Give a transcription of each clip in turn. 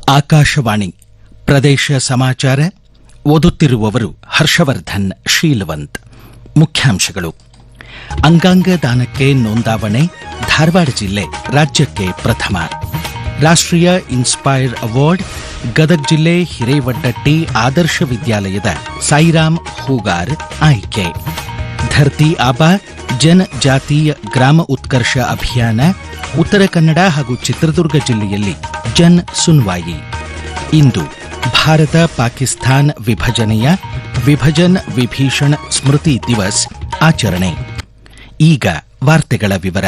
ಆಕಾಶವಾಣಿ ಪ್ರದೇಶ ಸಮಾಚಾರ ಓದುತ್ತಿರುವವರು ಹರ್ಷವರ್ಧನ್ ಶೀಲವಂತ್ ಮುಖ್ಯಾಂಶಗಳು ಅಂಗಾಂಗ ದಾನಕ್ಕೆ ನೋಂದಾವಣೆ ಧಾರವಾಡ ಜಿಲ್ಲೆ ರಾಜ್ಯಕ್ಕೆ ಪ್ರಥಮ ರಾಷ್ಟ್ರೀಯ ಇನ್ಸ್ಪೈರ್ ಅವಾರ್ಡ್ ಗದಗ ಜಿಲ್ಲೆ ಹಿರೇವಡ್ಡಟ್ಟಿ ಆದರ್ಶ ವಿದ್ಯಾಲಯದ ಸಾಯಿರಾಮ್ ಹೂಗಾರ್ ಆಯ್ಕೆ ಧರ್ತಿ ಆಬಾ ಜನಜಾತೀಯ ಗ್ರಾಮ ಉತ್ಕರ್ಷ ಅಭಿಯಾನ ಉತ್ತರ ಕನ್ನಡ ಹಾಗೂ ಚಿತ್ರದುರ್ಗ ಜಿಲ್ಲೆಯಲ್ಲಿ ಜನ್ ಸುನ್ವಾಯಿ ಇಂದು ಭಾರತ ಪಾಕಿಸ್ತಾನ್ ವಿಭಜನೆಯ ವಿಭಜನ್ ವಿಭೀಷಣ್ ಸ್ಮೃತಿ ದಿವಸ್ ಆಚರಣೆ ಈಗ ವಾರ್ತೆಗಳ ವಿವರ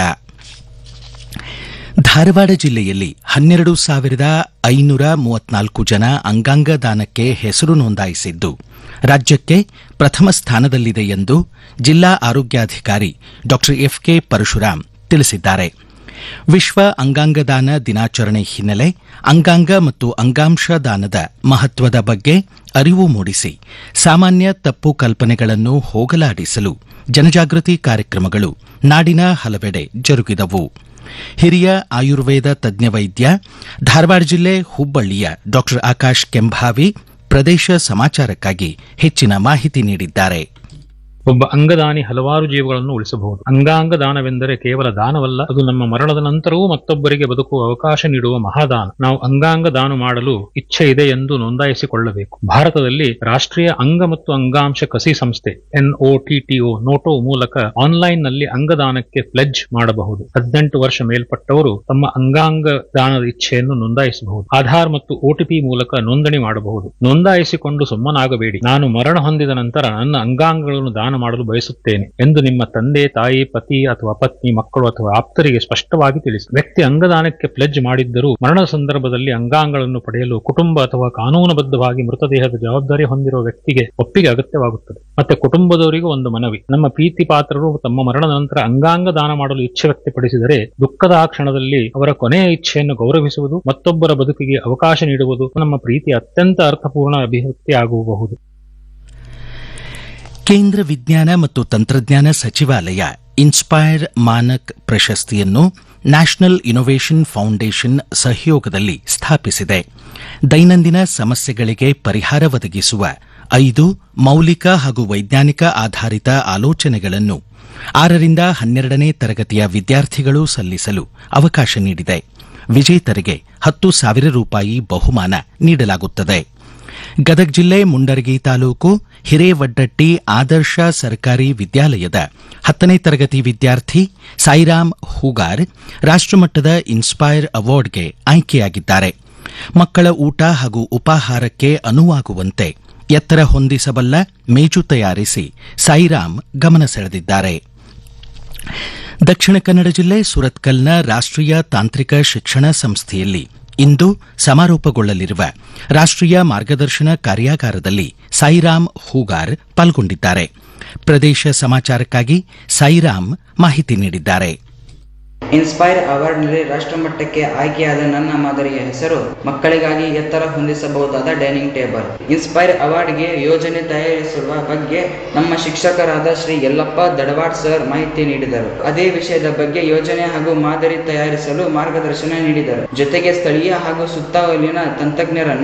ಧಾರವಾಡ ಜಿಲ್ಲೆಯಲ್ಲಿ ಹನ್ನೆರಡು ಸಾವಿರದ ಐನೂರ ಮೂವತ್ನಾಲ್ಕು ಜನ ಅಂಗಾಂಗ ದಾನಕ್ಕೆ ಹೆಸರು ನೋಂದಾಯಿಸಿದ್ದು ರಾಜ್ಯಕ್ಕೆ ಪ್ರಥಮ ಸ್ಥಾನದಲ್ಲಿದೆ ಎಂದು ಜಿಲ್ಲಾ ಆರೋಗ್ಯಾಧಿಕಾರಿ ಡಾ ಎಫ್ಕೆ ಪರಶುರಾಮ್ ತಿಳಿಸಿದ್ದಾರೆ ವಿಶ್ವ ಅಂಗಾಂಗ ದಾನ ದಿನಾಚರಣೆ ಹಿನ್ನೆಲೆ ಅಂಗಾಂಗ ಮತ್ತು ಅಂಗಾಂಶ ದಾನದ ಮಹತ್ವದ ಬಗ್ಗೆ ಅರಿವು ಮೂಡಿಸಿ ಸಾಮಾನ್ಯ ತಪ್ಪು ಕಲ್ಪನೆಗಳನ್ನು ಹೋಗಲಾಡಿಸಲು ಜನಜಾಗೃತಿ ಕಾರ್ಯಕ್ರಮಗಳು ನಾಡಿನ ಹಲವೆಡೆ ಜರುಗಿದವು ಹಿರಿಯ ಆಯುರ್ವೇದ ತಜ್ಞ ವೈದ್ಯ ಧಾರವಾಡ ಜಿಲ್ಲೆ ಹುಬ್ಬಳ್ಳಿಯ ಡಾ ಆಕಾಶ್ ಕೆಂಭಾವಿ ಪ್ರದೇಶ ಸಮಾಚಾರಕ್ಕಾಗಿ ಹೆಚ್ಚಿನ ಮಾಹಿತಿ ನೀಡಿದ್ದಾರೆ ಒಬ್ಬ ಅಂಗದಾನಿ ಹಲವಾರು ಜೀವಗಳನ್ನು ಉಳಿಸಬಹುದು ಅಂಗಾಂಗ ದಾನವೆಂದರೆ ಕೇವಲ ದಾನವಲ್ಲ ಅದು ನಮ್ಮ ಮರಣದ ನಂತರವೂ ಮತ್ತೊಬ್ಬರಿಗೆ ಬದುಕುವ ಅವಕಾಶ ನೀಡುವ ಮಹಾದಾನ ನಾವು ಅಂಗಾಂಗ ದಾನ ಮಾಡಲು ಇಚ್ಛೆ ಇದೆ ಎಂದು ನೋಂದಾಯಿಸಿಕೊಳ್ಳಬೇಕು ಭಾರತದಲ್ಲಿ ರಾಷ್ಟ್ರೀಯ ಅಂಗ ಮತ್ತು ಅಂಗಾಂಶ ಕಸಿ ಸಂಸ್ಥೆ ಎನ್ಒಟಿಟಿಒ ನೋಟೋ ಮೂಲಕ ಆನ್ಲೈನ್ ನಲ್ಲಿ ಅಂಗದಾನಕ್ಕೆ ಪ್ಲೆಜ್ ಮಾಡಬಹುದು ಹದಿನೆಂಟು ವರ್ಷ ಮೇಲ್ಪಟ್ಟವರು ತಮ್ಮ ಅಂಗಾಂಗ ದಾನದ ಇಚ್ಛೆಯನ್ನು ನೋಂದಾಯಿಸಬಹುದು ಆಧಾರ್ ಮತ್ತು ಒಟಿಪಿ ಮೂಲಕ ನೋಂದಣಿ ಮಾಡಬಹುದು ನೋಂದಾಯಿಸಿಕೊಂಡು ಸುಮ್ಮನಾಗಬೇಡಿ ನಾನು ಮರಣ ಹೊಂದಿದ ನಂತರ ನನ್ನ ಅಂಗಾಂಗಗಳನ್ನು ದಾನ ಮಾಡಲು ಬಯಸುತ್ತೇನೆ ಎಂದು ನಿಮ್ಮ ತಂದೆ ತಾಯಿ ಪತಿ ಅಥವಾ ಪತ್ನಿ ಮಕ್ಕಳು ಅಥವಾ ಆಪ್ತರಿಗೆ ಸ್ಪಷ್ಟವಾಗಿ ತಿಳಿಸಿ ವ್ಯಕ್ತಿ ಅಂಗದಾನಕ್ಕೆ ಪ್ಲೆಜ್ ಮಾಡಿದ್ದರೂ ಮರಣದ ಸಂದರ್ಭದಲ್ಲಿ ಅಂಗಾಂಗಗಳನ್ನು ಪಡೆಯಲು ಕುಟುಂಬ ಅಥವಾ ಕಾನೂನುಬದ್ಧವಾಗಿ ಮೃತದೇಹದ ಜವಾಬ್ದಾರಿ ಹೊಂದಿರುವ ವ್ಯಕ್ತಿಗೆ ಒಪ್ಪಿಗೆ ಅಗತ್ಯವಾಗುತ್ತದೆ ಮತ್ತೆ ಕುಟುಂಬದವರಿಗೂ ಒಂದು ಮನವಿ ನಮ್ಮ ಪ್ರೀತಿ ಪಾತ್ರರು ತಮ್ಮ ಮರಣದ ನಂತರ ಅಂಗಾಂಗ ದಾನ ಮಾಡಲು ಇಚ್ಛೆ ವ್ಯಕ್ತಪಡಿಸಿದರೆ ದುಃಖದ ಆ ಕ್ಷಣದಲ್ಲಿ ಅವರ ಕೊನೆಯ ಇಚ್ಛೆಯನ್ನು ಗೌರವಿಸುವುದು ಮತ್ತೊಬ್ಬರ ಬದುಕಿಗೆ ಅವಕಾಶ ನೀಡುವುದು ನಮ್ಮ ಪ್ರೀತಿಯ ಅತ್ಯಂತ ಅರ್ಥಪೂರ್ಣ ಅಭಿವ್ಯಕ್ತಿ ಆಗಬಹುದು ಕೇಂದ್ರ ವಿಜ್ಞಾನ ಮತ್ತು ತಂತ್ರಜ್ಞಾನ ಸಚಿವಾಲಯ ಇನ್ಸ್ಪೈರ್ ಮಾನಕ್ ಪ್ರಶಸ್ತಿಯನ್ನು ನ್ಯಾಷನಲ್ ಇನ್ನೋವೇಷನ್ ಫೌಂಡೇಶನ್ ಸಹಯೋಗದಲ್ಲಿ ಸ್ಥಾಪಿಸಿದೆ ದೈನಂದಿನ ಸಮಸ್ಯೆಗಳಿಗೆ ಪರಿಹಾರ ಒದಗಿಸುವ ಐದು ಮೌಲಿಕ ಹಾಗೂ ವೈಜ್ಞಾನಿಕ ಆಧಾರಿತ ಆಲೋಚನೆಗಳನ್ನು ಆರರಿಂದ ಹನ್ನೆರಡನೇ ತರಗತಿಯ ವಿದ್ಯಾರ್ಥಿಗಳು ಸಲ್ಲಿಸಲು ಅವಕಾಶ ನೀಡಿದೆ ವಿಜೇತರಿಗೆ ಹತ್ತು ಸಾವಿರ ರೂಪಾಯಿ ಬಹುಮಾನ ನೀಡಲಾಗುತ್ತದೆ ಗದಗ ಜಿಲ್ಲೆ ಮುಂಡರಗಿ ತಾಲೂಕು ಹಿರೇವಡ್ಡಟ್ಟಿ ಆದರ್ಶ ಸರ್ಕಾರಿ ವಿದ್ಯಾಲಯದ ಹತ್ತನೇ ತರಗತಿ ವಿದ್ಯಾರ್ಥಿ ಸಾಯಿರಾಮ್ ಹೂಗಾರ್ ರಾಷ್ಟಮಟ್ಟದ ಇನ್ಸ್ಪೈರ್ ಅವಾರ್ಡ್ಗೆ ಆಯ್ಕೆಯಾಗಿದ್ದಾರೆ ಮಕ್ಕಳ ಊಟ ಹಾಗೂ ಉಪಾಹಾರಕ್ಕೆ ಅನುವಾಗುವಂತೆ ಎತ್ತರ ಹೊಂದಿಸಬಲ್ಲ ಮೇಜು ತಯಾರಿಸಿ ಸಾಯಿರಾಮ್ ಗಮನ ಸೆಳೆದಿದ್ದಾರೆ ದಕ್ಷಿಣ ಕನ್ನಡ ಜಿಲ್ಲೆ ಸುರತ್ಕಲ್ನ ರಾಷ್ಟ್ರೀಯ ತಾಂತ್ರಿಕ ಶಿಕ್ಷಣ ಸಂಸ್ಥೆಯಲ್ಲಿ ಇಂದು ಸಮಾರೋಪಗೊಳ್ಳಲಿರುವ ರಾಷ್ಟ್ರೀಯ ಮಾರ್ಗದರ್ಶನ ಕಾರ್ಯಾಗಾರದಲ್ಲಿ ಸಾಯಿರಾಮ್ ಹೂಗಾರ್ ಪಾಲ್ಗೊಂಡಿದ್ದಾರೆ ಪ್ರದೇಶ ಸಮಾಚಾರಕ್ಕಾಗಿ ಸಾಯಿರಾಮ್ ಮಾಹಿತಿ ನೀಡಿದ್ದಾರೆ ಇನ್ಸ್ಪೈರ್ ಅವಾರ್ಡ್ನಲ್ಲಿ ರಾಷ್ಟ್ರಮಟ್ಟಕ್ಕೆ ಆಯ್ಕೆಯಾದ ನನ್ನ ಮಾದರಿಯ ಹೆಸರು ಮಕ್ಕಳಿಗಾಗಿ ಎತ್ತರ ಹೊಂದಿಸಬಹುದಾದ ಡೈನಿಂಗ್ ಟೇಬಲ್ ಇನ್ಸ್ಪೈರ್ ಅವಾರ್ಡ್ಗೆ ಯೋಜನೆ ತಯಾರಿಸುವ ಬಗ್ಗೆ ನಮ್ಮ ಶಿಕ್ಷಕರಾದ ಶ್ರೀ ಯಲ್ಲಪ್ಪ ದಡವಾಡ್ ಸರ್ ಮಾಹಿತಿ ನೀಡಿದರು ಅದೇ ವಿಷಯದ ಬಗ್ಗೆ ಯೋಜನೆ ಹಾಗೂ ಮಾದರಿ ತಯಾರಿಸಲು ಮಾರ್ಗದರ್ಶನ ನೀಡಿದರು ಜೊತೆಗೆ ಸ್ಥಳೀಯ ಹಾಗೂ ಸುತ್ತಮುತ್ತಲಿನ ತಂತ್ರಜ್ಞರನ್ನು